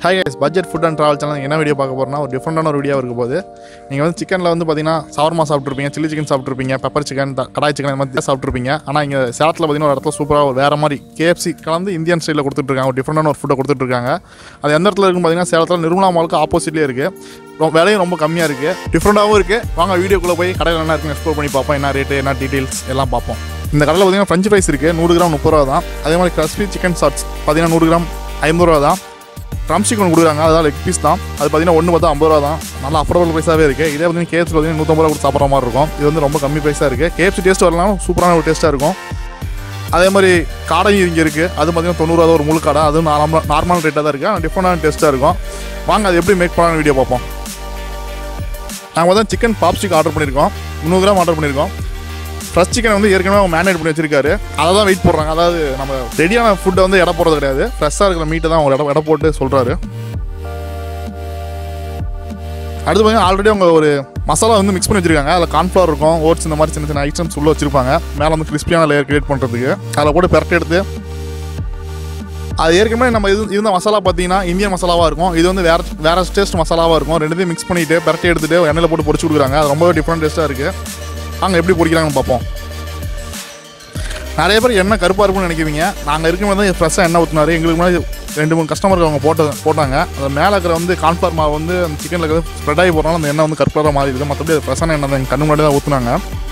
hi guys budget food and travel channel என்ன video பார்க்க போறோம்னா ஒரு டிஃப்ரெண்டான ஒரு வீடியோ இருக்க போது நீங்கள் வந்து சிக்கனில் வந்து பார்த்தீங்கன்னா சவர்மா சாப்பிட்ருப்பீங்க சில்லி சிக்கன் சாப்பிட்ருப்பீங்க பெப்பர் சிக்கன் கடாய் சிக்கன் இந்த மாதிரி தான் சாப்பிட்ருப்பீங்க ஆனால் இங்கே சேலத்தில் பார்த்தீங்கன்னா ஒரு இடத்துல சூப்பராக ஒரு வேறு மாதிரி கேஎஃப்சி கலந்து இந்தியன் ஸ்டைலில் கொடுத்துட்ருக்காங்க ஒரு டிஃப்ரெண்டான ஒரு ஃபுட்டை கொடுத்துட்ருக்காங்க அது எந்த இடத்துல இருக்கும் பார்த்தீங்கன்னா சேலத்தில் நிர்மலா மாலுக்கு ஆப்போசிட்லேயே இருக்குது ரொம்ப விலையும் ரொம்ப கம்மியாக இருக்குது டிஃப்ரெண்ட்டாகவும் இருக்குது வாங்க வீடியோக்குள்ளே போய் கடையில் என்ன இருக்குன்னு எக்ஸ்ப்ளோர் பண்ணி பார்ப்போம் என்ன ரேட்டு என்ன டீட்டெயில்ஸ் எல்லாம் பார்ப்போம் இந்த கடையில் பார்த்தீங்கன்னா ஃப்ரெஞ்ச் ஃப்ரைஸ் இருக்குது நூறு கிராம் முப்பது ரூபா தான் அதே மாதிரி கிரஸ்பி சிக்கன் சாட்ஸ் பார்த்தீங்கன்னா நூறு கிராம் ஐம்பது ரூபா தான் ட்ரம் சிக்கன் கொடுக்குறாங்க அதான் லெக் பீஸ் தான் அது பார்த்தீங்கன்னா ஒன்று பார்த்தா ஐம்பது ரூபா தான் நல்லா அஃபோர்டபுள் ப்ரைஸாகவே இருக்குது இதே பார்த்தீங்கன்னா கேஎஃப்சி பார்த்தீங்கன்னா நூற்றம்பது ரூபா கொடுத்து சாப்பிட்ற மாதிரி இருக்கும் இது வந்து ரொம்ப கம்மி ப்ரைஸாக இருக்குது கேஎஃப்சி டேஸ்ட் வரலாம் சூப்பரான ஒரு டேஸ்ட்டாக இருக்கும் அதே மாதிரி காடையும் இங்கே இருக்குது அது பார்த்தீங்கன்னா தொண்ணூறுவா தான் ஒரு முழு காடை அதுவும் நார்மல் நார்மல் ரேட்டாக தான் இருக்குது ஆனால் டிஃப்ரெண்டான டேஸ்ட்டாக இருக்கும் வாங்க அது எப்படி மேக் பண்ணலாம்னு வீடியோ பார்ப்போம் நாங்கள் வந்து சிக்கன் பாப்ஸ்டிக் ஆர்டர் பண்ணியிருக்கோம் முந்நூறு கிராம் ஆர்டர் பண்ணியிருக்கோம் ஃப்ரெஷ் சிக்கன் வந்து ஏற்கனவே அவங்க மேரினேட் பண்ணி வச்சிருக்காரு அதை தான் வெயிட் போடுறாங்க அதாவது நம்ம ரெடியான ஃபுட்டை வந்து எடை போடுறது கிடையாது ஃப்ரெஷ்ஷாக இருக்கிற மீட்டை தான் அவங்க எடை எடை போட்டு சொல்கிறாரு அடுத்து பார்த்தீங்கன்னா ஆல்ரெடி அவங்க ஒரு மசாலா வந்து மிக்ஸ் பண்ணி வச்சிருக்காங்க அதில் கார்ன்ஃப்ளவர் இருக்கும் ஓட்ஸ் இந்த மாதிரி சின்ன சின்ன ஐட்டம்ஸ் உள்ள வச்சிருப்பாங்க மேலே வந்து கிறிஸ்பியான லேயர் கிரியேட் பண்ணுறதுக்கு அதில் போட்டு பெரட்டி எடுத்து அது ஏற்கனவே நம்ம இது இருந்த மசாலா பார்த்தீங்கன்னா இந்தியன் மசாலாவாக இருக்கும் இது வந்து வேற வேற டேஸ்ட் மசாலாவாக இருக்கும் ரெண்டுத்தையும் மிக்ஸ் பண்ணிட்டு பெரட்டி எடுத்துட்டு எண்ணெயில் போட்டு பொரிச்சு கொடுக்குறாங்க அது ரொம்பவே டிஃப்ரெண்ட் டேஸ்ட்டாக இருக்குது அங்கே எப்படி பொரிக்கிறாங்கன்னு பார்ப்போம் நிறைய பேர் எண்ணெய் கருப்பாக இருக்கும்னு நினைக்கிறீங்க நாங்கள் இருக்கும்போது தான் ஃப்ரெஷ்ஷாக எண்ணெய் ஊற்றினாரு எங்களுக்கு முன்னாடி ரெண்டு மூணு கஸ்டமருக்கு அவங்க போட்ட போட்டாங்க அது மேலே இருக்கிற வந்து கான்ஃபார் மாவு வந்து அந்த சிக்கனில் இருக்கிறது ஸ்ப்ரெட் ஆகி போகிறனால அந்த எண்ணெய் வந்து கருப்பாக மாறி இருக்குது மற்றபடி அது ஃப்ரெஷ்ஷான எண்ணெய் தான் எங்கள் கண்ணு முன்னாடி தான் ஊற்றுனாங்க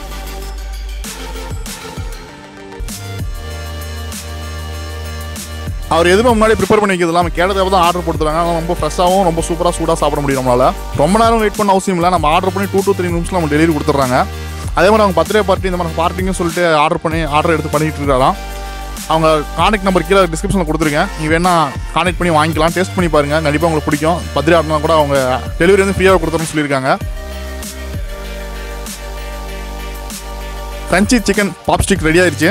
அவர் எதுவுமே முன்னாடி ப்ரிப்பேர் பண்ணி வைக்கிறது இல்லாமல் கேட்டதை தான் ஆர்டர் போட்டுறாங்க ஆனால் ரொம்ப ஃப்ரெஷ்ஷாகவும் ரொம்ப சூப்பராக சூடாக சாப்பிட முடியும் நம்மளால ரொம்ப நேரம் வெயிட் பண்ண அவசியம் இல்லை நம்ம ஆர்டர் பண்ணி டூ டூ த்ரீ நிமிஷத்தில் நம்ம டெலிவரி கொடுத்துட்றாங்க அதே மாதிரி அவங்க பர்த்டே பார்ட்டி இந்த மாதிரி பார்ட்டிங்கன்னு சொல்லிட்டு ஆர்டர் பண்ணி ஆர்டர் எடுத்து பண்ணிட்டு இருக்காராம் அவங்க கான்டாக்ட் நம்பர் கீழே டிஸ்கிரிப்ஷனில் கொடுத்துருக்கேன் நீங்கள் வேணா கான்டாக்ட் பண்ணி வாங்கிக்கலாம் டேஸ்ட் பண்ணி பாருங்கள் கண்டிப்பாக உங்களுக்கு பிடிக்கும் பர்த்டே ஆர்டர்னா கூட அவங்க டெலிவரி வந்து ஃப்ரீயாக கொடுத்துருன்னு சொல்லியிருக்காங்க கிரன்ச்சி சிக்கன் பாப்ஸ்டிக் ரெடி ஆயிருச்சு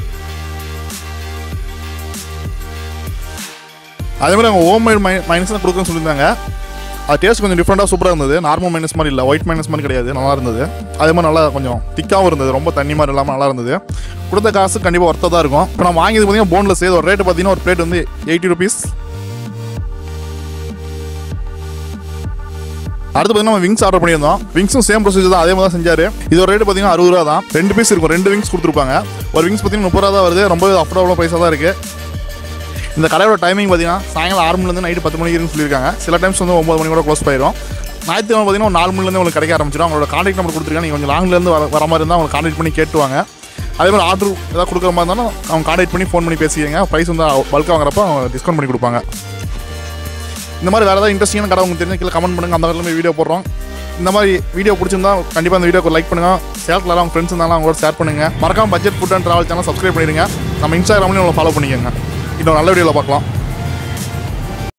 அதே மாதிரி அவங்க ஹோம் மேட் மை மைனஸ் தான் கொடுக்குறேன்னு சொல்லியிருந்தாங்க அது டேஸ்ட் கொஞ்சம் டிஃப்ரெண்ட்டாக சூப்பராக இருந்தது நார்மல் மைனஸ் மாதிரி இல்லை ஒயிட் மைனஸ் மாதிரி கிடையாது நல்லா இருந்தது அதே மாதிரி நல்லா கொஞ்சம் திக்காகவும் இருந்தது ரொம்ப தண்ணி மாதிரி இல்லாமல் நல்லா இருந்தது கொடுத்த காசு கண்டிப்பாக ஒர்த்தாக தான் இருக்கும் இப்போ நான் வாங்கியது பார்த்தீங்கன்னா போன்லெஸ் இது ஒரு ரேட்டு பார்த்தீங்கன்னா ஒரு பிளேட் வந்து எயிட்டி ருபீஸ் அடுத்து பார்த்தீங்கன்னா நம்ம விங்ஸ் ஆர்டர் பண்ணியிருந்தோம் விங்ஸும் சேம் ப்ரொசீஜர் தான் அதே மாதிரி தான் செஞ்சார் இது ஒரு ரேட்டு பார்த்தீங்கன்னா அறுபது ரூபா தான் ரெண்டு பீஸ் இருக்கும் ரெண்டு விங்ஸ் கொடுத்துருப்பாங்க ஒரு விங்ஸ் பார்த்தீங்கன்னா முப்பது ரூபா தான் வருது ரொம்ப அஃபோர்டபுள் ப்ரைஸாக தான் இருக்குது இந்த கடையோட டைமிங் பார்த்தீங்கன்னா சாயங்காலம் ஆறு மணிலேருந்து நைட்டு பத்து மணிக்கு இருக்குன்னு சொல்லியிருக்காங்க சில டைம்ஸ் வந்து ஒம்பது மணி கூட க்ளோஸ் போயிடும் ஞாயிற்றுக்கிழமை பார்த்தீங்கன்னா ஒரு நாலு மணிலேருந்து உங்களுக்கு கிடைக்க ஆரம்பிச்சிடும் அவங்களோட கான்டாக்ட் நம்பர் கொடுத்துருக்காங்க நீங்கள் கொஞ்சம் லாங்லேருந்து வர வர மாதிரி இருந்தால் அவங்க கான்டாக்ட் பண்ணி கேட்டுவாங்க அதே மாதிரி ஆர்டர் ஏதாவது கொடுக்குற மாதிரி இருந்தாலும் அவங்க கான்டாக்ட் பண்ணி ஃபோன் பண்ணி பேசிக்கங்க ப்ரைஸ் வந்து பல்காக வாங்குறப்ப அவங்க டிஸ்கவுண்ட் பண்ணி கொடுப்பாங்க இந்த மாதிரி வேறு ஏதாவது இன்ட்ரெஸ்டிங்கான கடை உங்களுக்கு தெரிஞ்ச கீழே கமெண்ட் பண்ணுங்கள் அந்த மாதிரி வீடியோ போடுறோம் இந்த மாதிரி வீடியோ பிடிச்சிருந்தா கண்டிப்பாக இந்த வீடியோக்கு லைக் பண்ணுங்கள் சேலத்தில் அவங்க ஃப்ரெண்ட்ஸ் இருந்தாலும் அவங்களோட ஷேர் பண்ணுங்கள் மறக்காம budget food and travel channel subscribe பண்ணிடுங்க நம்ம இன்ஸ்டாகிராம்லேயும் உங்களை ஃபாலோ பண்ணிக்கோங்க இன்னும் நல்ல வீடியோவில் பார்க்கலாம்